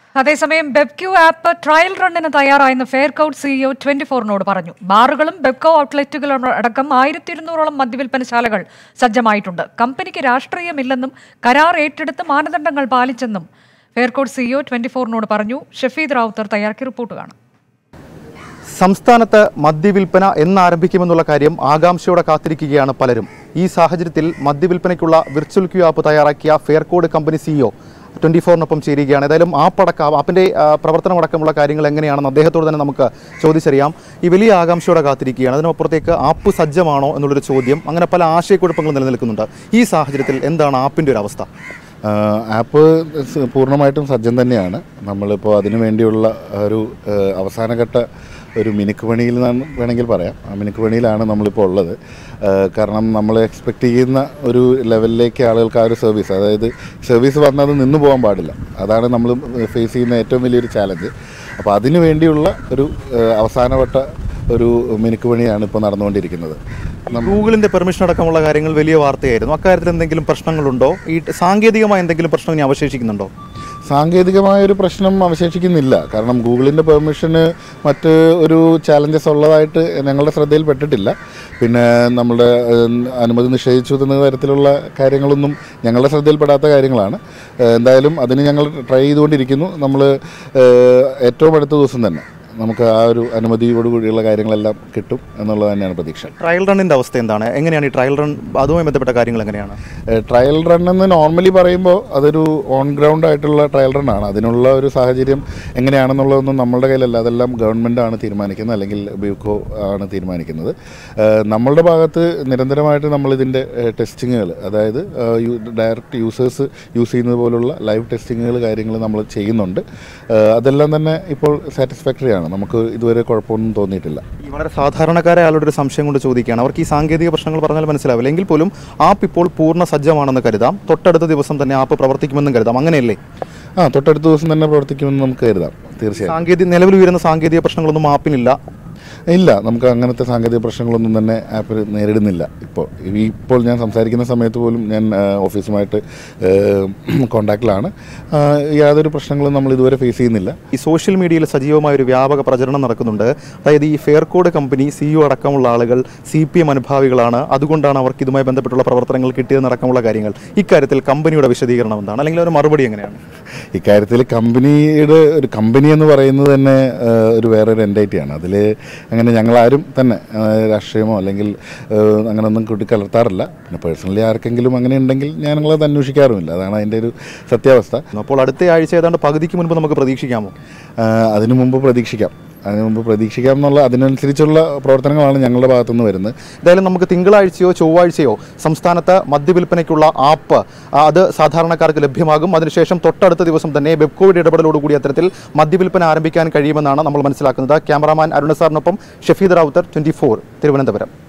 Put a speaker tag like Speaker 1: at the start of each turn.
Speaker 1: അതേസമയം BevQ app trial റണ്ണിന് തയ്യാറായെന്ന് ഫെയർകൌട്ട് സിഇഒ ട്വന്റി ഫോറിനോട് പറഞ്ഞു ബാറുകളും ബെബ്കോ ഔട്ട്ലെറ്റുകളും അടക്കം ആയിരത്തി ഇരുന്നൂറോളം മദ്യവിൽപ്പനശാലകൾ സജ്ജമായിട്ടുണ്ട് കമ്പനിക്ക് രാഷ്ട്രീയമില്ലെന്നും കരാർ ഏറ്റെടുത്ത് മാനദണ്ഡങ്ങൾ പാലിച്ചെന്നും ഫെയർകൌട്ട് സിഇഒ ട്വന്റി ഫോറിനോട് പറഞ്ഞു ഷഫീദ് റാവുത്തർ തയ്യാറാക്കിയ റിപ്പോർട്ട് കാണാം
Speaker 2: സംസ്ഥാനത്ത് മദ്യവിൽപ്പന എന്നാരംഭിക്കുമെന്നുള്ള കാര്യം ആകാംക്ഷയോടെ കാത്തിരിക്കുകയാണ് പലരും ഈ സാഹചര്യത്തിൽ മദ്യവിൽപ്പനയ്ക്കുള്ള വിർച്വൽ ക്യൂ ആപ്പ് തയ്യാറാക്കിയ ഫെയർകോഡ് കമ്പനി സിഇഒ ട്വൻറ്റി ഫോറിനൊപ്പം ചേരുകയാണ് ഏതായാലും ആപ്പടക്കം ആപ്പിൻ്റെ ആ, പ്രവർത്തനമടക്കമുള്ള കാര്യങ്ങൾ എങ്ങനെയാണെന്ന് അദ്ദേഹത്തോട് തന്നെ നമുക്ക് ചോദിച്ചറിയാം ഈ വലിയ ആകാംക്ഷയോടെ കാത്തിരിക്കുകയാണ് അതിനപ്പുറത്തേക്ക് ആപ്പ് സജ്ജമാണോ എന്നുള്ളൊരു ചോദ്യം അങ്ങനെ പല ആശയക്കുഴപ്പങ്ങളും നിലനിൽക്കുന്നുണ്ട് ഈ സാഹചര്യത്തിൽ എന്താണ് ആപ്പിൻ്റെ ഒരു അവസ്ഥ
Speaker 3: ആഹ് ആപ്പ് സ് പൂർണ്ണമായിട്ടും സജ്ജം തന്നെയാണ് നമ്മളിപ്പോൾ അതിനു വേണ്ടിയുള്ള ഒരു ആഹ് അവസാനഘട്ട ഒരു മിനുക്ക് പണിയിൽ നിന്നാണ് വേണമെങ്കിൽ പറയാം ആ മിനുക്ക് പണിയിലാണ് നമ്മളിപ്പോൾ ഉള്ളത് ആഹ് കാരണം നമ്മൾ എക്സ്പെക്റ്റ് ചെയ്യുന്ന ഒരു ലെവലിലേക്ക് ആളുകൾക്ക് ആ ഒരു സർവീസ് അതായത് സർവീസ് വന്നത് നിന്ന് പോകാൻ പാടില്ല അതാണ് നമ്മൾ ഫേസ് ചെയ്യുന്ന ഏറ്റവും വലിയൊരു ചാലഞ്ച് അപ്പോൾ അതിനു വേണ്ടിയുള്ള ഒരു ആഹ് അവസാനവട്ട ഒരു മിനുക്ക് പണിയാണ് ഇപ്പോൾ നടന്നുകൊണ്ടിരിക്കുന്നത്
Speaker 2: ഗൂഗിളിന്റെ പെർമിഷൻ അടക്കമുള്ള കാര്യങ്ങൾ വലിയ വാർത്തയായിരുന്നു അക്കാര്യത്തിൽ എന്തെങ്കിലും പ്രശ്നങ്ങളുണ്ടോ ഈ സാങ്കേതികമായ എന്തെങ്കിലും പ്രശ്നം ഇനി അവശേഷിക്കുന്നുണ്ടോ
Speaker 3: സാങ്കേതികമായ ഒരു പ്രശ്നം അവശേഷിക്കുന്നില്ല കാരണം ഗൂഗിളിൻ്റെ പെർമിഷന് മറ്റ് ഒരു ചാലഞ്ചസ് ഉള്ളതായിട്ട് ഞങ്ങളുടെ ശ്രദ്ധയിൽപ്പെട്ടിട്ടില്ല പിന്നെ നമ്മുടെ ഏഹ്, അനുമതി നിഷേധിച്ചു എന്ന തരത്തിലുള്ള കാര്യങ്ങളൊന്നും ഞങ്ങളുടെ ശ്രദ്ധയിൽപ്പെടാത്ത കാര്യങ്ങളാണ് ഏഹ്, എന്തായാലും അതിന് ഞങ്ങൾ ട്രൈ ചെയ്തുകൊണ്ടിരിക്കുന്നു നമ്മൾ ഏഹ്, ഏറ്റവും അടുത്ത ദിവസം തന്നെ നമുക്ക് ആ ഒരു അനുമതിയോടുകൂടിയുള്ള കാര്യങ്ങളെല്ലാം കിട്ടും എന്നുള്ളത് തന്നെയാണ് പ്രതീക്ഷ
Speaker 2: ട്രയൽ റണ്ണിന്റെ അവസ്ഥ എന്താണ് എങ്ങനെയാണ് ഈ ട്രയൽ റൺ അതുമായി ബന്ധപ്പെട്ട കാര്യങ്ങൾ എങ്ങനെയാണ്
Speaker 3: ട്രയൽ റൺ എന്ന് നോർമലി പറയുമ്പോൾ അതൊരു ഓൺ ഗ്രൗണ്ട് ആയിട്ടുള്ള ട്രയൽ റൺ ആണ് അതിനുള്ള ഒരു സാഹചര്യം എങ്ങനെയാണെന്നുള്ളതൊന്നും നമ്മളുടെ കയ്യിലല്ല അതെല്ലാം ഗവൺമെൻറ് ആണ് തീരുമാനിക്കുന്നത് അല്ലെങ്കിൽ ബിയുക്കോ ആണ് തീരുമാനിക്കുന്നത് ഏഹ് നമ്മളുടെ ഭാഗത്ത് നിരന്തരമായിട്ട് നമ്മളിതിൻ്റെ ടെസ്റ്റിങ്ങുകൾ അതായത് ഡയറക്റ്റ് യൂസേഴ്സ് യൂസ് ചെയ്യുന്നത് പോലുള്ള ലൈവ് ടെസ്റ്റിങ്ങുകൾ കാര്യങ്ങൾ നമ്മൾ ചെയ്യുന്നുണ്ട് ഏഹ് അതെല്ലാം തന്നെ ഇപ്പോൾ സാറ്റിസ്ഫാക്ടറി ആണ് നമുക്ക് ഇതുവരെ കുഴപ്പമൊന്നും തോന്നിയിട്ടില്ല
Speaker 2: ഈ വളരെ സാധാരണക്കാരെ ആളുടെ ഒരു സംശയം കൊണ്ട് ചോദിക്കുകയാണ് അവർക്ക് ഈ സാങ്കേതിക പ്രശ്നങ്ങൾ പറഞ്ഞാൽ മനസ്സിലാവില്ല എങ്കിൽ പോലും ആപ്പ് ഇപ്പോൾ പൂർണ്ണ സജ്ജമാണെന്ന് കരുതാം തൊട്ടടുത്ത ദിവസം തന്നെ ആപ്പ് പ്രവർത്തിക്കുമെന്നും കരുതാം അങ്ങനെയല്ലേ
Speaker 3: ആ തൊട്ടടുത്ത ദിവസം തന്നെ പ്രവർത്തിക്കുമെന്ന് നമുക്ക് കരുതാം തീർച്ചയായും
Speaker 2: സാങ്കേതിക നിലവിൽ ഉയരുന്ന സാങ്കേതിക പ്രശ്നങ്ങളൊന്നും ആപ്പിനില്ല
Speaker 3: ഇല്ല നമുക്ക് അങ്ങനത്തെ സാങ്കേതിക പ്രശ്നങ്ങളൊന്നും തന്നെ ആപ്പ് നേരിടുന്നില്ല ഇപ്പോൾ ഈ- ഇപ്പോൾ ഞാൻ സംസാരിക്കുന്ന സമയത്ത് പോലും ഞാൻ ആ, ഓഫീസുമായിട്ട് കോണ്ടാക്റ്റിലാണ് യാതൊരു പ്രശ്നങ്ങളും നമ്മൾ ഇതുവരെ ഫേസ് ചെയ്യുന്നില്ല
Speaker 2: ഈ സോഷ്യൽ മീഡിയയിൽ സജീവമായ ഒരു വ്യാപക പ്രചരണം നടക്കുന്നുണ്ട് അതായത് ഈ ഫെയർകോഡ് കമ്പനി സിഇഒ അടക്കമുള്ള ആളുകൾ സി പി എം അനുഭാവികളാണ് അതുകൊണ്ടാണ് അവർക്ക് ഇതുമായി ബന്ധപ്പെട്ടുള്ള പ്രവർത്തനങ്ങൾ കിട്ടിയതെന്നടക്കമുള്ള കാര്യങ്ങൾ ഇക്കാര്യത്തിൽ കമ്പനിയുടെ വിശദീകരണം എന്താണ് അല്ലെങ്കിൽ ഒരു മറുപടി എങ്ങനെയാണ്
Speaker 3: ഇക്കാര്യത്തിൽ കമ്പനിയുടെ ഒരു കമ്പനി എന്ന് പറയുന്നത് തന്നെ ആ, ഒരു വേറൊരു എൻറ്റൈറ്റിയാണ് അതിൽ അങ്ങനെ ഞങ്ങളാരും തന്നെ ആ, രാഷ്ട്രീയമോ അല്ലെങ്കിൽ ആ, അങ്ങനെയൊന്നും കൂട്ടിക്കലർത്താറില്ല പിന്നെ പേഴ്സണലി ആർക്കെങ്കിലും അങ്ങനെ ഉണ്ടെങ്കിൽ ഞങ്ങളത് അന്വേഷിക്കാറുമില്ല അതാണ് അതിൻ്റെ ഒരു സത്യാവസ്ഥ
Speaker 2: അപ്പോൾ അടുത്ത ആഴ്ച ഏതാണ്ട് പകുതിക്ക് മുൻപ് നമുക്ക് പ്രതീക്ഷിക്കാമോ
Speaker 3: ആ, അതിനു മുമ്പ് പ്രതീക്ഷിക്കാം അതിനു മുമ്പ് പ്രതീക്ഷിക്കാം എന്നുള്ള അതിനനുസരിച്ചുള്ള പ്രവർത്തനങ്ങളാണ് ഞങ്ങളുടെ ഭാഗത്തുനിന്ന് വരുന്നത്
Speaker 2: എന്തായാലും നമുക്ക് തിങ്കളാഴ്ചയോ ചൊവ്വാഴ്ചയോ സംസ്ഥാനത്ത് മദ്യവിൽപ്പനയ്ക്കുള്ള ആപ്പ് ആ, അത് സാധാരണക്കാർക്ക് ലഭ്യമാകും അതിനുശേഷം തൊട്ടടുത്ത ദിവസം തന്നെ വെബ്കോവിഡ് ഇടപെടലോടുകൂടി അത്തരത്തിൽ മദ്യവിൽപ്പന ആരംഭിക്കാൻ കഴിയുമെന്നാണ് നമ്മൾ മനസ്സിലാക്കുന്നത് ക്യാമറാമാൻ അരുണ സാറിനൊപ്പം ഷഫീദ് റാവുത്തർ ട്വന്റി തിരുവനന്തപുരം